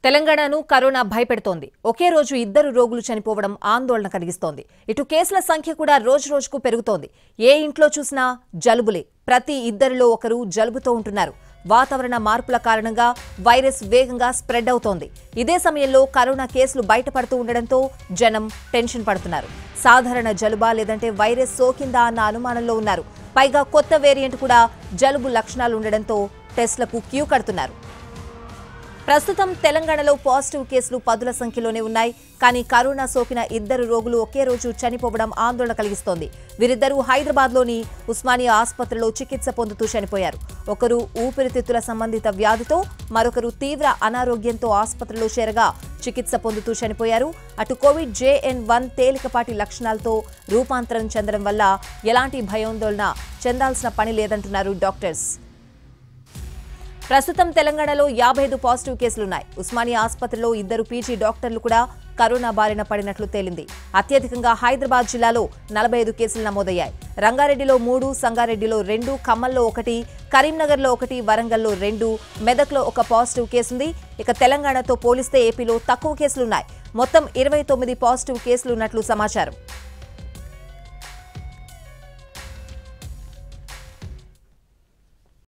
తెలంగాణను కరోనా భయపెడుతోంది ఒకే రోజు ఇద్దరు రోగులు చనిపోవడం ఆందోళన కలిగిస్తోంది ఇటు కేసుల సంఖ్య కూడా రోజు రోజుకు పెరుగుతోంది ఏ ఇంట్లో చూసినా జలుబులే ప్రతి ఇద్దరిలో ఒకరు జలుబుతో ఉంటున్నారు వాతావరణ మార్పుల కారణంగా వైరస్ వేగంగా స్ప్రెడ్ అవుతోంది ఇదే సమయంలో కరోనా కేసులు బయటపడుతూ ఉండడంతో జనం టెన్షన్ పడుతున్నారు సాధారణ జలుబా లేదంటే వైరస్ సోకిందా అన్న అనుమానంలో ఉన్నారు పైగా కొత్త వేరియంట్ కూడా జలుబు లక్షణాలు ఉండడంతో టెస్టులకు క్యూ కడుతున్నారు ప్రస్తుతం తెలంగాణలో పాజిటివ్ కేసులు పదుల సంఖ్యలోనే ఉన్నాయి కానీ కరోనా సోకిన ఇద్దరు రోగులు ఒకే రోజు చనిపోవడం ఆందోళన కలిగిస్తోంది వీరిద్దరూ హైదరాబాద్లోని ఉస్మానియా ఆసుపత్రిలో చికిత్స పొందుతూ చనిపోయారు ఒకరు ఊపిరితిత్తుల సంబంధిత వ్యాధితో మరొకరు తీవ్ర అనారోగ్యంతో ఆసుపత్రిలో చేరగా చికిత్స పొందుతూ చనిపోయారు అటు కోవిడ్ జేఎన్ వన్ తేలికపాటి లక్షణాలతో రూపాంతరం చెందడం వల్ల ఎలాంటి భయాందోళన చెందాల్సిన పని లేదంటున్నారు డాక్టర్స్ ప్రస్తుతం తెలంగాణలో యాభై ఐదు పాజిటివ్ కేసులున్నాయి ఉస్మానియా ఆసుపత్రిలో ఇద్దరు పీజీ డాక్టర్లు కూడా కరోనా బారిన పడినట్లు తేలింది అత్యధికంగా హైదరాబాద్ జిల్లాలో నలభై ఐదు కేసులు నమోదయ్యాయి రంగారెడ్డిలో మూడు సంగారెడ్డిలో రెండు ఖమ్మంలో ఒకటి కరీంనగర్లో ఒకటి వరంగల్లో రెండు మెదక్లో ఒక పాజిటివ్ కేసుంది ఇక తెలంగాణతో పోలిస్తే ఏపీలో తక్కువ కేసులున్నాయి మొత్తం ఇరవై తొమ్మిది పాజిటివ్ కేసులున్నట్లు సమాచారం